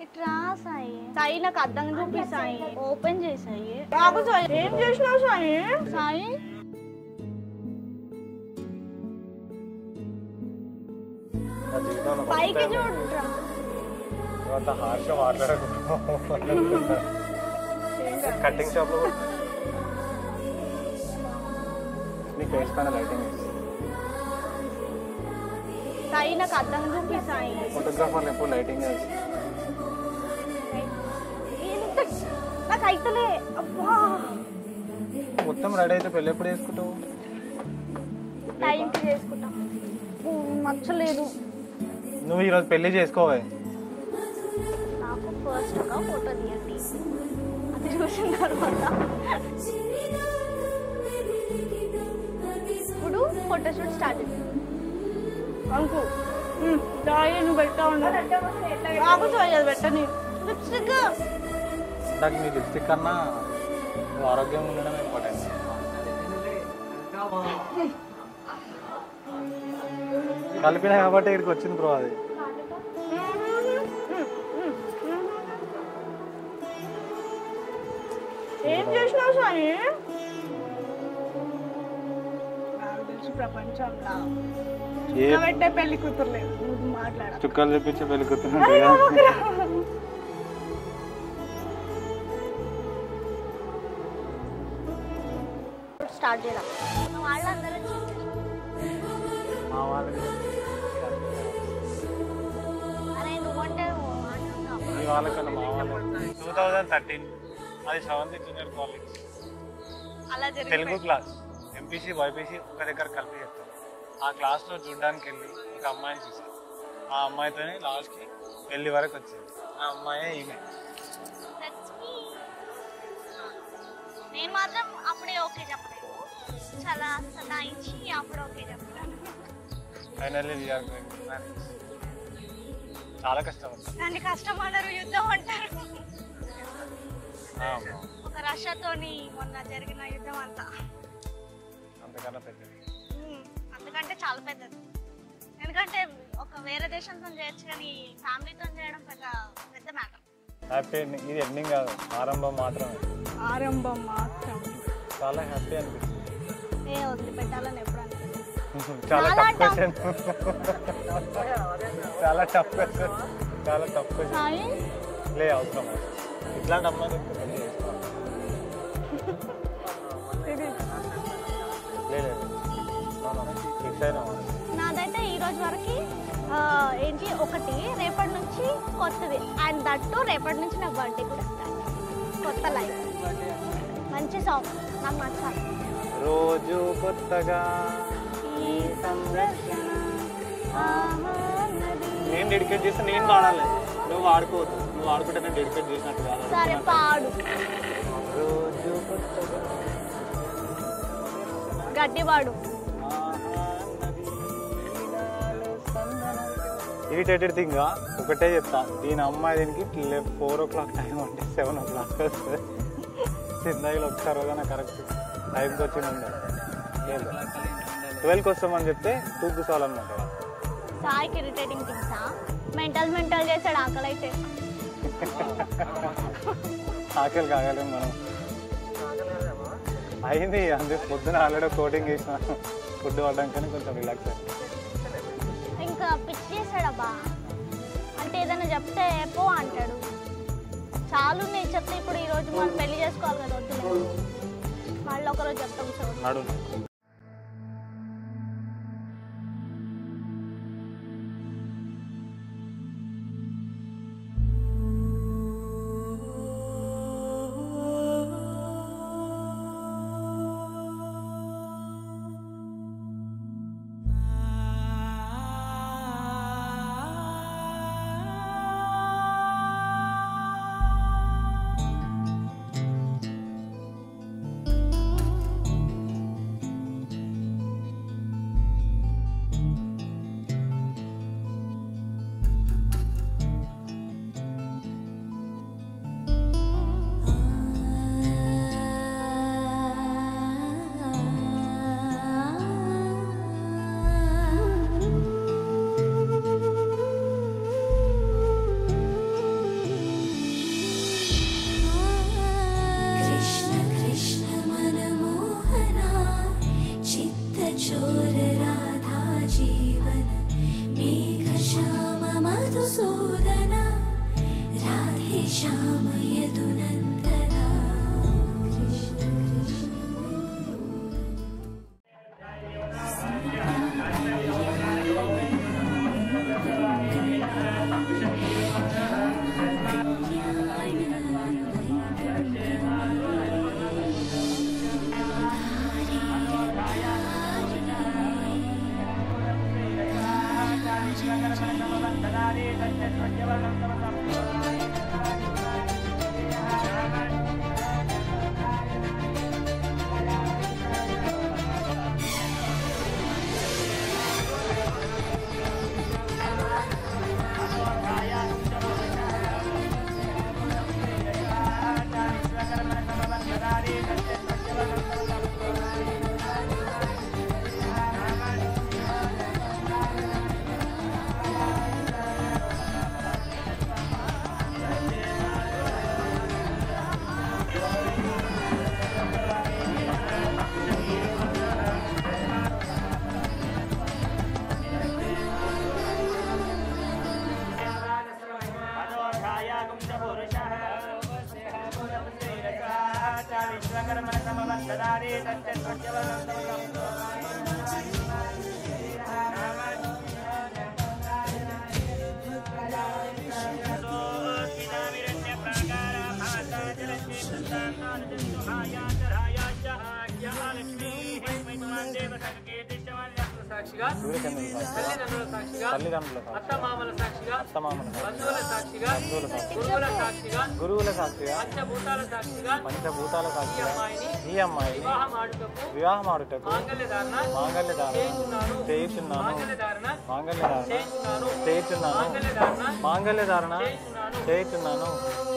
ఇట్రా సాయి సాయి నాకు అర్థం చూపి సాయి ఓపెన్ చేసాయి బాబు సాయి ఏం చేసినావు సాయి సాయి నా జీవితంలో పైకి చూడరా అంత హార్ష్ మాట్లాడకుండా కటింగ్ షాప్ లో కూడా నీ ఫేస్ పైన లైటింగ్ సాయి నాకు అర్థం చూపి సాయి ఫోటోగ్రాఫర్లు ఎప్పుడు లైటింగ్ ఎంత- నాకు అయితలే అబ్బా మొత్తం రెడీ అయితే పెళ్ళి ఎప్పుడు చేసుకుంటావు టైంకి చేసుకుంటాం ఊ, నచ్చలేదు నువ్వు ఈరోజు పెళ్లి చేసుకోవే నాకు ఫస్ట్ ఒక ఫోటో తీయండి అది చూసిన తర్వాత ఇప్పుడు ఫోటోషూట్ స్టార్ట్ అంకు దాయి నువ్వు పెట్టా నాకు చూడలేదు పెట్టని లిప్స్టిక్ నాకు నీ లిప్స్టిక్ కన్నా నువ్వు ఆరోగ్యంగా ఉండడం ఇంపార్టెంట్ కలిపిన కాబట్టి ఇక్కడికి వచ్చింది బ్రో అది ఏం చేసినావు సాయి నాకు తెలుసు ప్రపంచంలో ఏ పెట్టే పెళ్లి కూతురులేదు నువ్వు మాట్లాడ చుక్కలు చూపించి పెళ్లి కూతురుంటుంది కదా స్టార్ట్ చేద్దాం వాళ్ళందరూ మా వాళ్ళకి అరే నువ్వంటే అంటున్నావు మీ వాళ్ళకన్నా మా వాళ్ళకి టూ థౌజండ్ థర్టీన్ అది సెవెంత్ జూనియర్ కాలేజ్ అలా తెలుగు క్లాస్ ఎంపీసీ బైపీసీ ఒక దగ్గర కలిపి చెప్తారు ఆ క్లాస్లో చూడడానికి వెళ్ళి ఒక అమ్మాయిని చూసాను ఆ అమ్మాయితోనే లాస్ట్కి పెళ్లి వరకు వచ్చింది ఆ అమ్మాయే ఈమె నేను మాత్రం అప్పుడే ఓకే చెప్పలేదు చాలా సదాయించి అప్పుడు ఓకే చెప్తాను finally we are going to marriage చాలా కష్టపడతాం దాన్ని కష్టం అనరు యుద్ధం అంటారు ఆ అమ్మ. ఒక రష్యాతోని మొన్న జరిగిన యుద్ధం అంతా అంతకన్నా పెద్దది ఉమ్, అందుకంటే చాలా పెద్దది ఎందుకంటే ఒక వేరే దేశంతో చేయొచ్చు కానీ ఫ్యామిలీతో చేయడం పెద్ద పెద్ద మ్యాటర్ హ్యాపీ ఎండింగ్ ఇది ఎండింగ్ కాదు ఆరంభం మాత్రమే ఆరంభం మాత్రం చాలా హ్యాపీ అనిపిస్తుంది ఏ వదిలిపెట్టాలని ఎప్పుడు అనిపించింది చాలా చాలా టఫ్ క్వశ్చన్ చాలా టఫ్ క్వశ్చన్ చాలా టఫ్ క్వశ్చన్ సాయి లే అవసరం అవసరం. ఇట్లాంటి అమ్మాయిని ఇప్పుడు పెళ్లి చేసుకోవాలి లే లేదు ఫిక్స్ అయినా నాదైతే ఈ రోజు వరకు ఆ, ఏంటి ఒకటి రేపటి నుంచి కొత్తది అండ్ దట్టు రేపటి నుంచి నా బర్త్డే కూడా స్టార్ట్ కొత్త లైఫ్ మంచి సాంగ్ నాకు నచ్చాలి రోజు కొత్తగా ఈ సంరక్షణ ఆహారది. నేను డెడికేట్ చేస్తే నేను వాడాలి నువ్వు వాడుకోవద్దు నువ్వు వాడుకుంటే నేను డెడికేట్ చేసినట్టు కాదు సరే పాడు రోజు కొత్తగా గట్టి పాడు ఇరిటేటెడ్ థింగ్ ఒకటే చెప్తా దీని అమ్మాయి దీనికి ఫోర్ ఓ క్లాక్ టైం అంటే సెవెన్ ఓ క్లాక్ వస్తుంది జిందగీలో ఒకసారి రోజైనా కరెక్ట్ టైంకి వచ్చి ఉండే లేదు ట్వెల్వ్కి వస్తామని చెప్తే టూ కూర్చోవాలన్నమాట సాయికి ఇరిటేటింగ్ థింగ్సా మెంటల్ మెంటల్ చేసాడు ఆకలి అయితే ఆకలి కాగలేము మనం అయింది అందుకే పొద్దున ఆల్రెడీ కోటింగ్ చేసిన ఫుడ్ పడడానికి కొంచెం రిలాక్స్ అయింది ఇంకా పిచ్చి చేశాడబ్బా అంటే ఏదైనా చెప్తే పో అంటాడు చాలు నేను చెప్తే ఇప్పుడు ఈ రోజు మనం పెళ్లి చేసుకోవాలి కదా వద్దులే మళ్ళీ ఒకరోజు చెప్తాం సార్ నడు किशोर राधा जीवन मेघश्याम मधुसूदन राधे श्याम यदुनन्दना कृष्ण कृष्ण సాక్షిగా సూర్యచంద్రుల సాక్షిగా తల్లిదండ్రుల సాక్షిగా తల్లిదండ్రుల సాక్షిగా అత్తమామల సాక్షిగా అత్తమామల సాక్షిగా బంధువుల సాక్షిగా బంధువుల సాక్షిగా గురువుల సాక్షిగా గురువుల సాక్షిగా పంచభూతాల సాక్షిగా పంచభూతాల ఈ సాక్షిగా అమ్మాయిని ఈ అమ్మాయిని వివాహం ఆడుటకు వివాహం ఆడుటకు మాంగళ్యధారణ మాంగళ్యధారణ చేయుచున్నాను చేయుచున్నాను మాంగళ్యధారణ మాంగళ్యధారణ చేయుచున్నాను చేయుచున్నాను మాంగళ్యధారణ మాంగళ్యధారణ చేయుచున్నాను చేయుచున్నాను